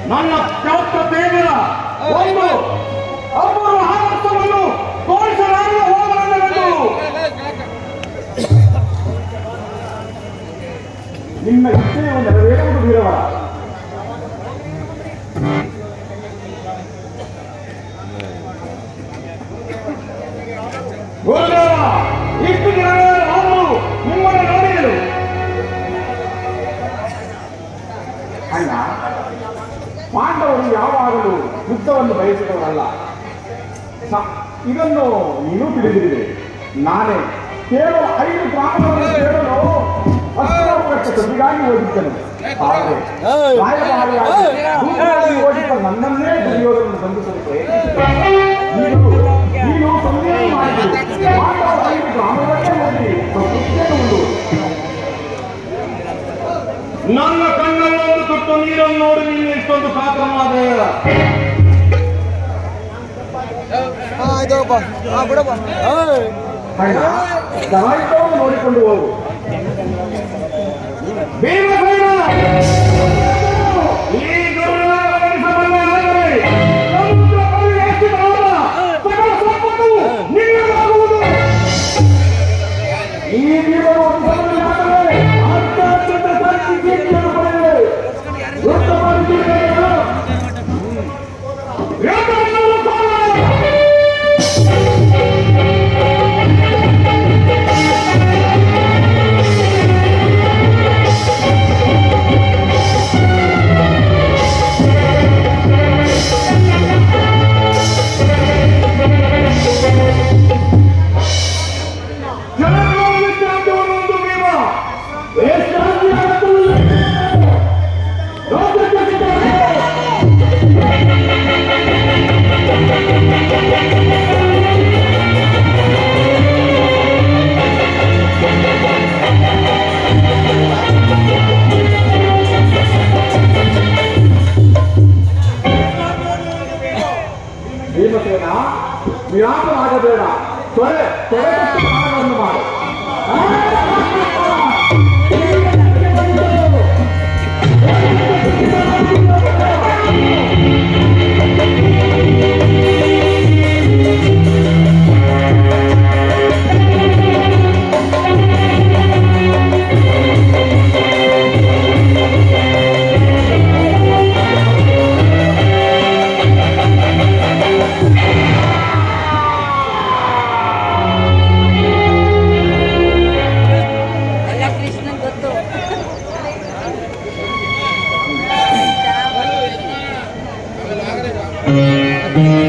ನನ್ನ ಚೌಕ ದೇವರ ಒಂದು ಅಪೂರ್ವ ಆದರ್ಶವನ್ನು ತೋರಿಸಲಾರದ ಹೋಗಲೆಂದು ನಿನ್ನ ಇಚ್ಛೆಯು ನೆರವೇರುವುದು ವೀರವರ ಗುರುದೇವ ಇಷ್ಟು ದಿನವೇ ನಾನು ನಿಮ್ಮನ್ನು ನೋಡಿದರು ಅಣ್ಣ ಪಾಂಡವರು ಯಾವಾಗಲೂ ಯುದ್ಧವನ್ನು ಬಯಸಿದವರಲ್ಲ ಸ- ಇದನ್ನು ನೀನು ತಿಳಿದಿರುವೆ ನಾನೇ ಕೇವಲ ಐದು ಗ್ರಾಮಗಳನ್ನು ಸೇರಲು ಅಷ್ಟಪಟ್ಟ ಸತಿಗಾಗಿ ಹೋಗಿದ್ದನು ಆದರೆ ರಾಯಭಾರಿಯಾಗಿ ದೂರವಾಗಿ ಹೋಗಿದ್ದ ನನ್ನನ್ನೇ ದುರ್ಯೋಧನನ್ನು ಬಂಧಿಸಲು ಪ್ರಯತ್ನಿಸಿದೆ ನೀನು ನೀನು ಸಂದೇಹ ಮಾಡಿದೆ ಪಾಂಡವರು ಐದು ಗ್ರಾಮಗಳನ್ನೇ ಹೋಗಿ ಪ್ರಕೃತಿಯನ್ನು ಉಂಡು ನನ್ನ ಕಣ್ಣಲ್ಲೊಂದು ತುಟ್ಟು ನೀರನ್ನು ನೋಡಿ ನೀನು ಇಷ್ಟೊಂದು ಕಾತರವಾದ ಹಾ ಆಯ್ತಪ್ಪ ಹಾ ಬಿಡಪ್ಪ ಅಣ್ಣ ದವಾಯಿತವನ್ನು ನೋಡಿಕೊಂಡು ಹೋಗು ಭೀಮಸೇನ ಈ ಗೌರವ ವಹಿಸಬಲ್ಲಾದರೆ ಸಮುದ್ರ ಪರಿವೇಷ್ಟಿತವಾದ ಸಕಲ ಸಂಪತ್ತು ನಿನ್ನದಾಗುವುದು. ಈ ಜೀವನ ವಹಿಸಬಲ್ಲಾದರೆ ಅತ್ಯಂತ ಶಕ್ತಿ ಕೀರ್ತಿಯನ್ನು ಪಡೆಯುವೆ. ಯುದ್ಧ ಮಾಡಿದ್ದೀರಾ? ಯುದ್ಧವನ್ನು ಸಾಲ ಜನರೊಂದು ಭೀಮ ಭೀಮಸೇನ ವಿರಾಮವಾಗಬೇಡ ತೊರೆ ತೊರೆದಷ್ಟು ಪ್ರಾಣವನ್ನು ಮಾಡು ಎಲ್ಲ ಕೃಷ್ಣ ಗೊತ್ತು ¡Vamos!